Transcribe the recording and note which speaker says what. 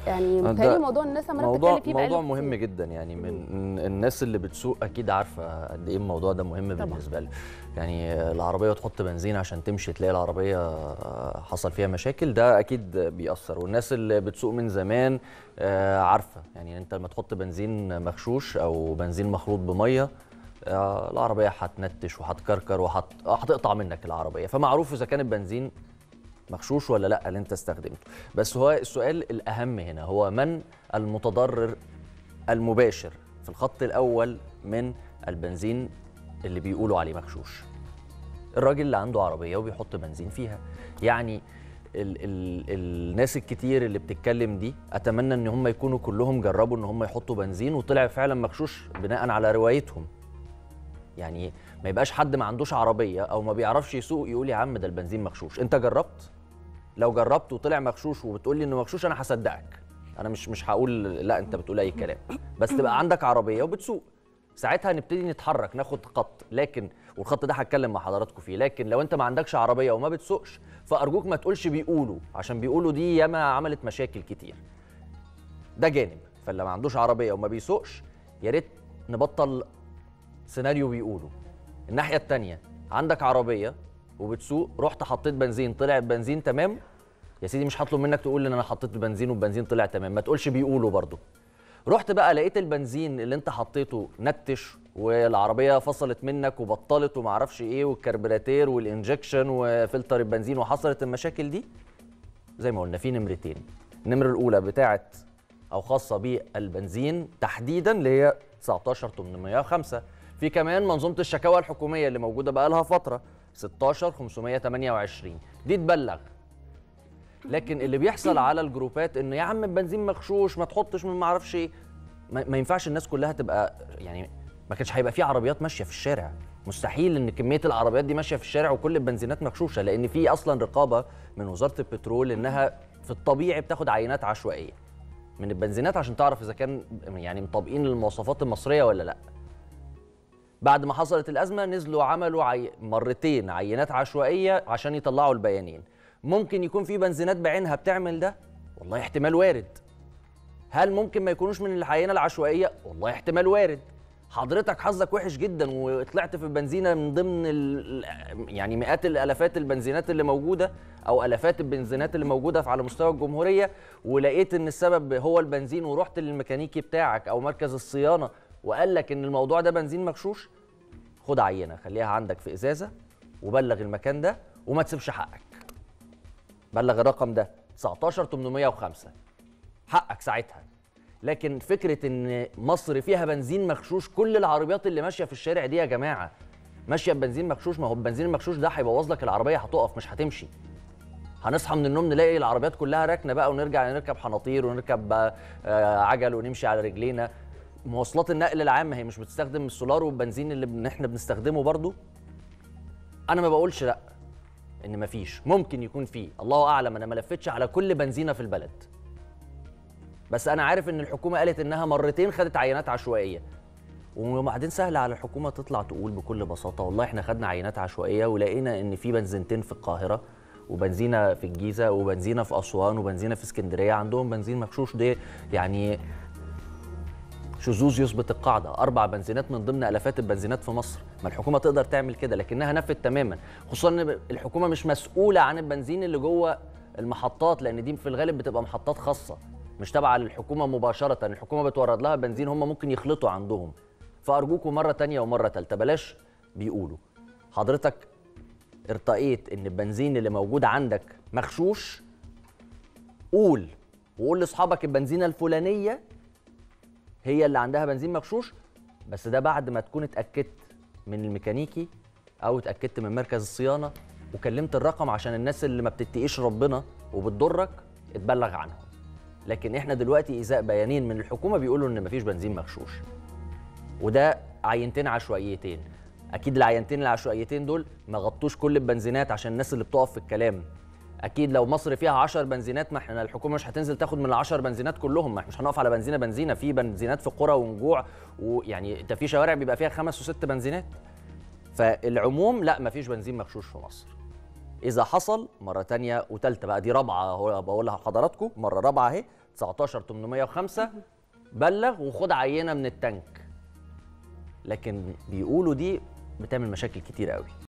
Speaker 1: يعني
Speaker 2: ده
Speaker 1: متهيألي موضوع الناس عماله
Speaker 2: موضوع
Speaker 1: بتتكلم فيه
Speaker 2: موضوع
Speaker 1: بقاله
Speaker 2: مهم
Speaker 1: كتير.
Speaker 2: جدا يعني من الناس اللي بتسوق اكيد عارفه قد ايه الموضوع ده مهم
Speaker 1: طبعاً.
Speaker 2: بالنسبه لها يعني العربيه تحط بنزين عشان تمشي تلاقي العربيه حصل فيها مشاكل ده اكيد بيأثر والناس اللي بتسوق من زمان آه، عارفه يعني انت لما تحط بنزين مغشوش او بنزين مخلوط بميه آه، العربيه هتنتش وهتكركر وهتقطع منك العربيه فمعروف اذا كان البنزين مغشوش ولا لا اللي انت استخدمته بس هو السؤال الاهم هنا هو من المتضرر المباشر في الخط الاول من البنزين اللي بيقولوا عليه مغشوش الراجل اللي عنده عربيه وبيحط بنزين فيها يعني ال ال الناس الكتير اللي بتتكلم دي اتمنى ان هم يكونوا كلهم جربوا ان هم يحطوا بنزين وطلع فعلا مغشوش بناء على روايتهم يعني ما يبقاش حد ما عندوش عربيه او ما بيعرفش يسوق يقول يا عم ده البنزين مغشوش انت جربت لو جربت وطلع مغشوش وبتقول لي انه مغشوش انا هصدقك انا مش مش هقول لا انت بتقول اي كلام بس تبقى عندك عربيه وبتسوق ساعتها نبتدي نتحرك ناخد خط لكن والخط ده هتكلم مع حضراتكم فيه لكن لو انت ما عندكش عربيه وما بتسوقش فارجوك ما تقولش بيقولوا عشان بيقولوا دي ياما عملت مشاكل كتير ده جانب فاللي ما عندوش عربيه وما بيسوقش يا ريت نبطل سيناريو بيقولوا الناحيه التانية عندك عربيه وبتسوق رحت حطيت بنزين طلع البنزين تمام يا سيدي مش هطلب منك تقول ان انا حطيت البنزين والبنزين طلع تمام ما تقولش بيقولوا برضو رحت بقى لقيت البنزين اللي انت حطيته نتش والعربيه فصلت منك وبطلت وما اعرفش ايه والكربراتير والانجكشن وفلتر البنزين وحصلت المشاكل دي زي ما قلنا في نمرتين النمره الاولى بتاعت او خاصه بالبنزين تحديدا اللي هي 19805 في كمان منظومه الشكاوى الحكوميه اللي موجوده بقى لها فتره 16528 دي تبلغ لكن اللي بيحصل على الجروبات انه يا عم البنزين مغشوش ما تحطش من ما اعرفش ايه ما ما ينفعش الناس كلها تبقى يعني ما كانش هيبقى في عربيات ماشيه في الشارع مستحيل ان كميه العربيات دي ماشيه في الشارع وكل البنزينات مغشوشه لان في اصلا رقابه من وزاره البترول انها في الطبيعي بتاخد عينات عشوائيه من البنزينات عشان تعرف اذا كان يعني مطابقين للمواصفات المصريه ولا لا بعد ما حصلت الازمه نزلوا عملوا عي... مرتين عينات عشوائيه عشان يطلعوا البيانين ممكن يكون في بنزينات بعينها بتعمل ده والله احتمال وارد هل ممكن ما يكونوش من العينه العشوائيه والله احتمال وارد حضرتك حظك وحش جدا وطلعت في بنزينه من ضمن ال... يعني مئات الالافات البنزينات اللي موجوده او الافات البنزينات اللي موجوده على مستوى الجمهوريه ولقيت ان السبب هو البنزين ورحت للميكانيكي بتاعك او مركز الصيانه وقال لك ان الموضوع ده بنزين مغشوش خد عينه خليها عندك في ازازه وبلغ المكان ده وما تسيبش حقك بلغ الرقم ده 19805 حقك ساعتها لكن فكره ان مصر فيها بنزين مغشوش كل العربيات اللي ماشيه في الشارع دي يا جماعه ماشيه ببنزين مغشوش ما هو البنزين المغشوش ده هيبوظ لك العربيه هتقف مش هتمشي هنصحى من النوم نلاقي العربيات كلها راكنه بقى ونرجع نركب حناطير ونركب بقى آه، عجل ونمشي على رجلينا مواصلات النقل العام هي مش بتستخدم السولار والبنزين اللي بن- احنا بنستخدمه برضو انا ما بقولش لا ان مفيش ممكن يكون فيه الله اعلم انا ما لفتش على كل بنزينه في البلد بس انا عارف ان الحكومه قالت انها مرتين خدت عينات عشوائيه وبعدين سهل على الحكومه تطلع تقول بكل بساطه والله احنا خدنا عينات عشوائيه ولقينا ان في بنزينتين في القاهره وبنزينه في الجيزه وبنزينه في اسوان وبنزينه في اسكندريه عندهم بنزين مغشوش ده يعني شذوذ يثبت القاعده اربع بنزينات من ضمن الافات البنزينات في مصر ما الحكومه تقدر تعمل كده لكنها نفت تماما خصوصا ان الحكومه مش مسؤوله عن البنزين اللي جوه المحطات لان دي في الغالب بتبقى محطات خاصه مش تابعه للحكومه مباشره الحكومه بتورد لها بنزين هم ممكن يخلطوا عندهم فارجوكم مره تانية ومره تالتة بلاش بيقولوا حضرتك ارتقيت ان البنزين اللي موجود عندك مغشوش قول وقول لاصحابك البنزينه الفلانيه هي اللي عندها بنزين مغشوش بس ده بعد ما تكون اتاكدت من الميكانيكي او اتاكدت من مركز الصيانه وكلمت الرقم عشان الناس اللي ما بتتقيش ربنا وبتضرك اتبلغ عنهم لكن احنا دلوقتي ازاء بيانين من الحكومه بيقولوا ان مفيش بنزين مغشوش وده عينتين عشوائيتين اكيد العينتين العشوائيتين دول ما غطوش كل البنزينات عشان الناس اللي بتقف في الكلام اكيد لو مصر فيها 10 بنزينات ما احنا الحكومه مش هتنزل تاخد من ال 10 بنزينات كلهم ما احنا مش هنقف على بنزينه بنزينه في بنزينات في قرى ونجوع ويعني انت في شوارع بيبقى فيها خمس وست بنزينات فالعموم لا ما فيش بنزين مغشوش في مصر اذا حصل مره تانية وتالتة بقى دي رابعه اهو بقولها لحضراتكم مره رابعه اهي 19 805 بلغ وخد عينه من التانك لكن بيقولوا دي بتعمل مشاكل كتير قوي